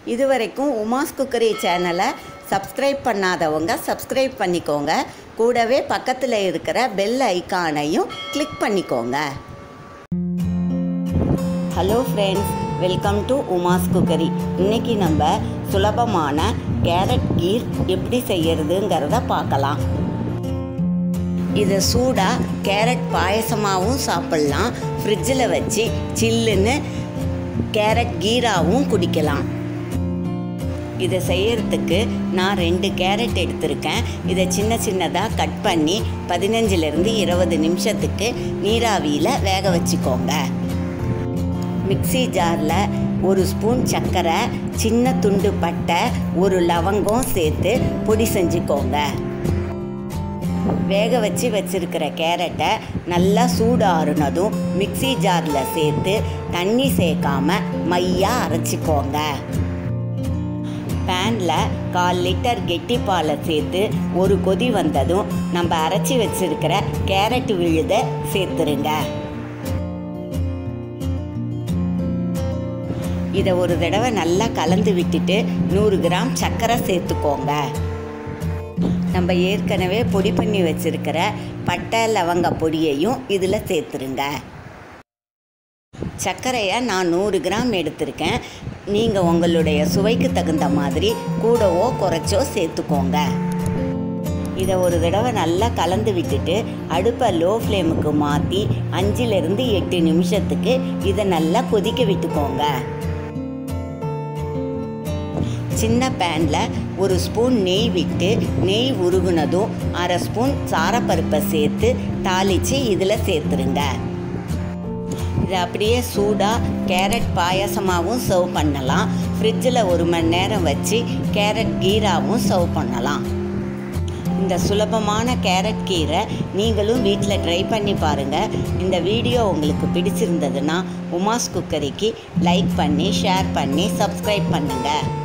இதுவரைக்கும் உமாஸ் குக்கரி சேனலை சப்ஸ்கிரைப் பண்ணாதவங்க சப்ஸ்கிரைப் பண்ணிக்கோங்க கூடவே பக்கத்தில் இருக்கிற பெல் ஐகானையும் கிளிக் பண்ணிக்கோங்க hello friends welcome to Uma's cookery இன்றைக்கி நம்ம சுலபமான கேரட் கீர் எப்படி செய்யறதுங்கிறத பார்க்கலாம் இதை சூடாக கேரட் பாயசமாகவும் சாப்பிட்லாம் ஃப்ரிட்ஜில் வச்சு சில்லுன்னு கேரட் கீராவும் குடிக்கலாம் இதை செய்யறதுக்கு நான் ரெண்டு கேரட் எடுத்திருக்கேன் இதை சின்ன சின்னதாக கட் பண்ணி பதினஞ்சுலேருந்து இருபது நிமிஷத்துக்கு நீராவியில் வேக வச்சுக்கோங்க மிக்சி ஜாரில் ஒரு ஸ்பூன் சர்க்கரை சின்ன துண்டு பட்டை ஒரு லவங்கம் சேர்த்து பொடி செஞ்சுக்கோங்க வேக வச்சு வச்சுருக்கிற கேரட்டை நல்லா சூடாறுனதும் மிக்சி ஜாரில் சேர்த்து தண்ணி சேர்க்காம மையாக அரைச்சிக்கோங்க பேனில் கால் லிட்டர் கெட்டி பாலை சேர்த்து ஒரு கொதி வந்ததும் நம்ம அரைச்சி வச்சிருக்கிற கேரட் விழுத சேர்த்துருங்க இதை ஒரு தடவை நல்லா கலந்து விட்டுட்டு நூறு கிராம் சர்க்கரை சேர்த்துக்கோங்க நம்ம ஏற்கனவே பொடி பண்ணி வச்சிருக்கிற பட்டை லவங்க பொடியையும் இதில் சேர்த்துருங்க சர்க்கரையை நான் நூறு கிராம் எடுத்திருக்கேன் நீங்கள் உங்களுடைய சுவைக்கு தகுந்த மாதிரி கூடவோ குறைச்சோ சேர்த்துக்கோங்க இதை ஒரு தடவை நல்லா கலந்து விட்டுட்டு அடுப்பை லோ ஃப்ளேமுக்கு மாற்றி அஞ்சிலிருந்து எட்டு நிமிஷத்துக்கு இதை நல்லா கொதிக்க விட்டுக்கோங்க சின்ன பேனில் ஒரு ஸ்பூன் நெய் விட்டு நெய் உருகுனதும் அரை ஸ்பூன் சாரப்பருப்பை சேர்த்து தாளித்து இதில் சேர்த்துருங்க இதை அப்படியே சூடாக கேரட் பாயாசமாகவும் சர்வ் பண்ணலாம் ஃப்ரிட்ஜில் ஒரு மணி நேரம் வச்சு கேரட் கீராவும் சர்வ் பண்ணலாம் இந்த சுலபமான கேரட் கீரை நீங்களும் வீட்டில் ட்ரை பண்ணி பாருங்கள் இந்த வீடியோ உங்களுக்கு பிடிச்சிருந்ததுன்னா உமாஸ் குக்கரிக்கு லைக் பண்ணி ஷேர் பண்ணி சப்ஸ்கிரைப் பண்ணுங்கள்